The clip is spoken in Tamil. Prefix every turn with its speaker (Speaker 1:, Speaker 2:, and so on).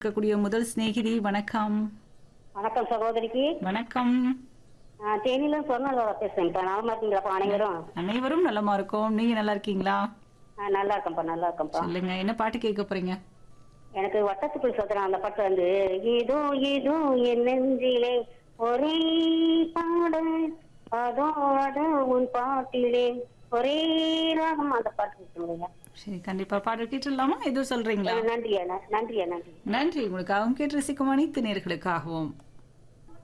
Speaker 1: இருக்கக்கூடிய முதல் சிநேகிதி வணக்கம்
Speaker 2: வணக்கம் சகோதரிக்கு
Speaker 1: வணக்கம்
Speaker 2: ஆ, தேனியில சொன்னதோட பேசுறேன்ப்பா நலமா இருக்கீங்களாப்பா அனைவரும்
Speaker 1: அனைவரும் நலமா இருக்கோம் நீங்க நல்லா இருக்கீங்களா
Speaker 2: ஆ, நல்லா இருக்கேன்ப்பா நல்லா இருக்கேன்ப்பா
Speaker 1: சொல்லுங்க என்ன பாட்டு கேட்க போறீங்க
Speaker 2: எனக்கு வட்டத்துக்குள் சதுரம் அந்த பாட்டு வந்து ஏதோ ஏதோ என் நெஞ்சிலே ஒரே பாடல் அதோ அதோ உன் பாட்டிலே ஒரே ராகம் அந்த பாட்டு இருக்குங்க
Speaker 1: சரி கண்டிப்பா பாடல் கேட்டுடலாமா எதுவும் சொல்றீங்களா
Speaker 2: நன்றியா நன்றியா நன்றி
Speaker 1: நன்றி உங்களுக்காகவும் கேட்டு ரசிக்கும் அனைத்து நேர்களுக்காகவும்